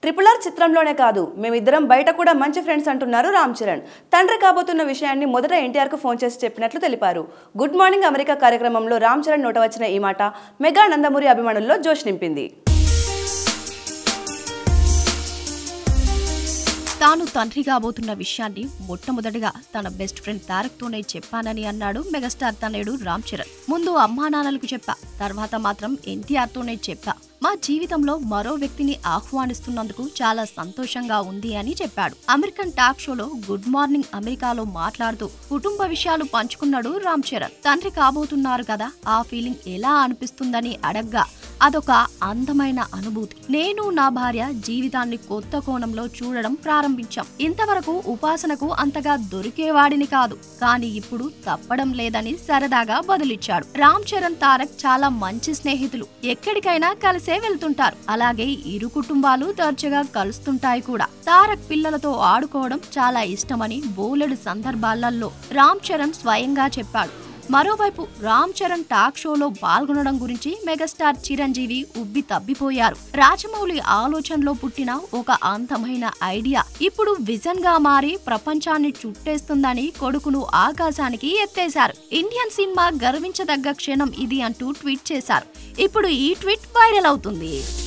triple R చిత్రంలోనే కాదు మేమిద్దరం బయట కూడా మంచి ఫ్రెండ్స్ అంటున్నారు రామ్ చరణ్ తండ్రి కాబోతున్న విషయాన్ని మొదట ఎన్టీఆర్కు ఫోన్ చేసి చెప్పినట్లు తెలిపారు గుడ్ మార్నింగ్ అమెరికా కార్యక్రమంలో రామ్ చరణ్ నోట వచ్చిన ఈ మాట మెగా నందమూరి అభిమానుల్లో జోష్ నింపింది తాను తండ్రి కాబోతున్న విషయాన్ని మొట్టమొదటిగా తన బెస్ట్ ఫ్రెండ్ తారక్ తోనే చెప్పానని అన్నాడు మెగాస్టార్ తనయుడు రామ్ చరణ్ ముందు అమ్మా నాన్నలకు చెప్పా తర్వాత మాత్రం ఎన్టీఆర్ తోనే చెప్పా మా జీవితంలో మరో వ్యక్తిని ఆహ్వానిస్తున్నందుకు చాలా సంతోషంగా ఉంది అని చెప్పాడు అమెరికన్ టాక్ షోలో గుడ్ మార్నింగ్ అమెరికాలో మాట్లాడుతూ కుటుంబ విషయాలు పంచుకున్నాడు రామ్ చరణ్ తండ్రి కాబోతున్నారు కదా ఆ ఫీలింగ్ ఎలా అనిపిస్తుందని అడగ్గా అదొక అందమైన అనుభూతి నేను నా భార్య జీవితాన్ని కొత్త కోణంలో చూడడం ప్రారంభించాం ఇంతవరకు ఉపాసనకు అంతగా దొరికేవాడిని కాదు కానీ ఇప్పుడు తప్పడం లేదని సరదాగా బదులిచ్చాడు రామ్ చరణ్ తారక్ చాలా మంచి స్నేహితులు ఎక్కడికైనా కలిసే వెళ్తుంటారు అలాగే ఇరు కుటుంబాలు తరచుగా కలుస్తుంటాయి కూడా తారక్ పిల్లలతో ఆడుకోవడం చాలా ఇష్టమని బోలెడు సందర్భాలలో రామ్ చరణ్ స్వయంగా చెప్పాడు మరోవైపు రామ్ చరణ్ టాక్ షోలో పాల్గొనడం గురించి మెగాస్టార్ చిరంజీవి ఉబ్బి తబ్బిపోయారు రాజమౌళి ఆలోచనలో పుట్టిన ఒక అందమైన ఐడియా ఇప్పుడు విజన్ గా మారి ప్రపంచాన్ని చుట్టేస్తుందని కొడుకును ఆకాశానికి ఎత్తేశారు ఇండియన్ సినిమా గర్వించదగ్గ క్షణం ఇది అంటూ ట్వీట్ చేశారు ఇప్పుడు ఈ ట్వీట్ వైరల్ అవుతుంది